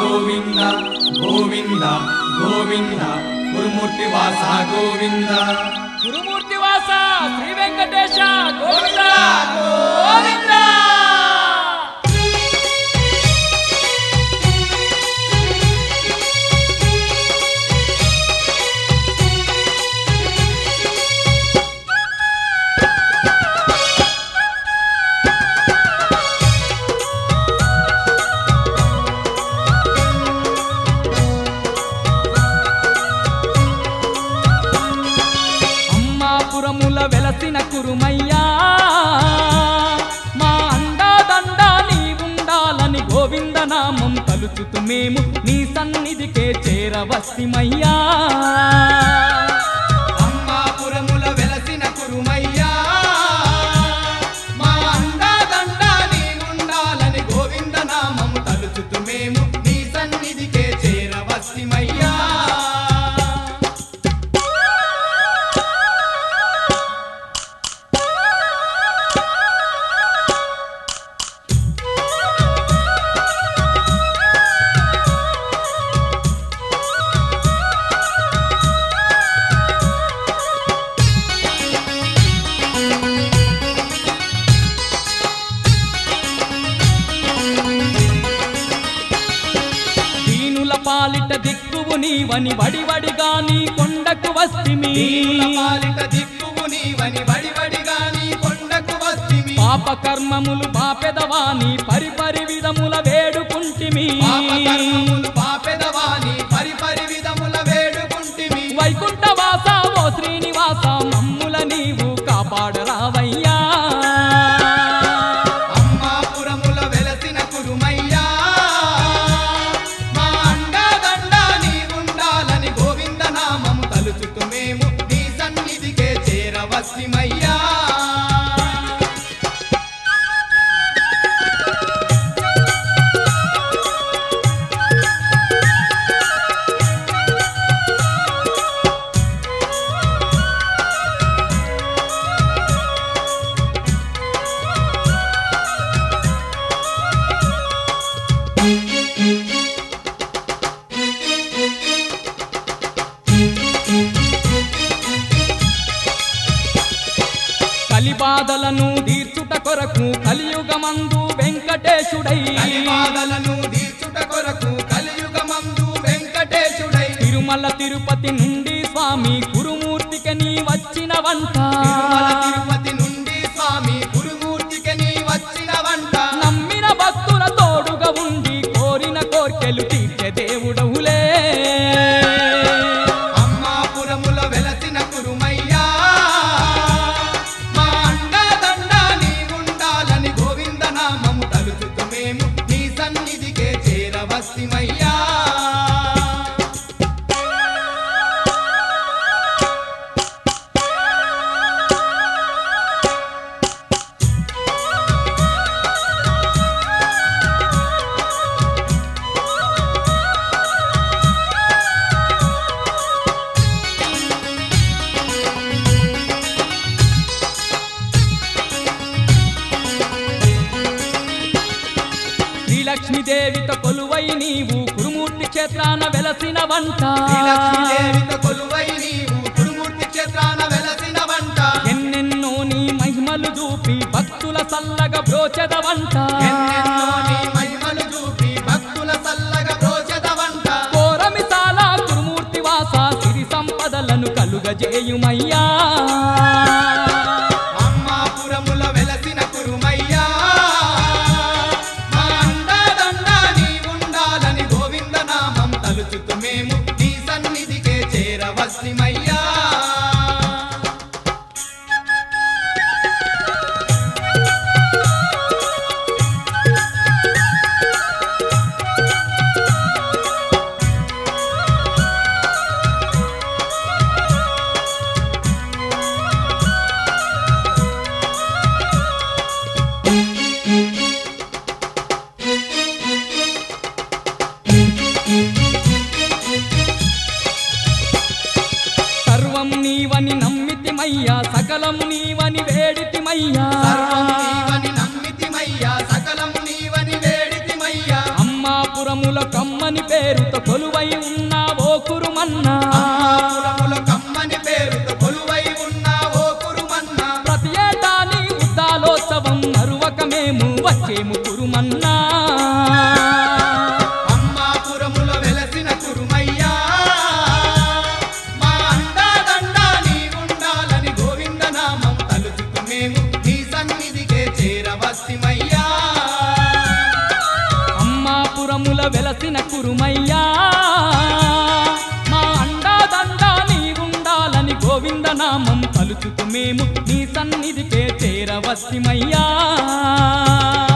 గోవింద గోవింద గోవింద గురుమూర్తి వాస గోవింద గురుమూర్తి వాస శ్రీ వెంకటేశ గోవింద గోవింద అమ్మాపురముల వెలసిన కురుమయ్యా మా అండాదండ నీ ఉండాలని గోవింద నామం తలుచుతూ మేము నీ సన్నిధికే చేరవస్తిమయ్యా అమ్మాపురముల వెలసిన కురుమయ్యా మా అండాదండ నీవుండాలని గోవింద నామము తలుచుతూ మేము నీ సన్నిధికే చేరవస్తిమయ్యా దీనుల పాలిట దిక్కువు నీవని వడివడిగా నీ కొండకు వస్తిమి దీనుల పాలిట దిక్కువు నీవని వడివడిగా నీ కొండకు వస్తిమి పాప కర్మములు బాపెదవాని పరిపరి విధముల వేడుకుంటిమి పాపకర్మములు పాపెదవాని పరిపరి విధముల వేడుకుంటిమి వైకుంఠవాస ఓ శ్రీనివాస మమ్ముల నీవు కాపాడరావయ్యా అమ్మాపురముల వెలసిన కురుమయ్యా మా అండాదండ నీవుండాలని గోవింద నామము తలుచుతూ మేము నీ సన్నిధికే చేరవస్తిమయ్యా కలిబాధలను తీర్చుట కొరకు కలియుగమందు వెంకటేశుడై కలిపాదలను తీర్చుట కొరకు కలియుగమందు వెంకటేశుడై తిరుమల తిరుపతి నుండి స్వామి గురుమూర్తికి నీ వచ్చిన వంట తిరుమల తిరుపతి నుండి స్వామి గురుమూర్తికి నీ వచ్చిన వంట నమ్మిన భక్తుల తోడుగా ఉండి కోరిన కోర్కెలు తీర్చే దేవుడవులే అమ్మాపురముల వెలసిన కురుమయ్యా మా అండాదండ నీవుండాలని గోవింద నామము తలుచుతూ మేము నీ సన్నిధికే చేరవస్తిమయ్యా శ్రీలక్ష్మీదేవితో కొలువై నీవు గురుమూర్తి క్షేత్రాన వెలసిన వంట శ్రీలక్ష్మీదేవితో కొలువై నీవు గురుమూర్తి క్షేత్రాన వెలసిన వంట ఎన్నెన్నో నీ మహిమలు చూపి భక్తుల సల్లగా బ్రోచెద వంట ఎన్నెన్నో నీ మహిమలు చూపి భక్తుల సల్లగా ప్రోచద వంట కోరమిసాల గురుమూర్తి వాస సిరి సంపదలను కలుగజేయుమయ్యా అమ్మాపురముల వెలసిన కురుమయ్యా మా అండాదండ నీవుండాలని గోవింద నామం తలుచుతూ మేము నీ సన్నిధికే చేరవస్తిమయ్యా సర్వం నీవని నమ్మితిమయ్యా సకలం నీవని వేడితిమయ్యా సర్వం నీవని నమ్మితిమయ్యా సకలము నీవని వేడితిమయ్యా అమ్మాపురముల కమ్మ కమ్మని పేరుతో కొలువై ఉన్న ఓ కురుమన్నా అమ్మాపురములో కమ్మని పేరుతో కొలువై ఉన్న ఓ కురుమన్న ప్రతి ఏటా నీ ఉద్దాలోత్సవం అరువక మేము వచ్చేము కురుమన్నా అమ్మాపురములో వెలసిన కురుమయ్యా మా అండాదండ నీవుండాలని గోవింద నామం తలుచుకు మేము నీ సన్నిధికే చేరవస్తిమయ్యా అమ్మాపురముల వెలసిన కురుమయ్యా మా అండాదండ నీవుండాలని గోవింద నామం తలుచుకు మేము నీ సన్నిధికే చేరవస్తిమయ్యా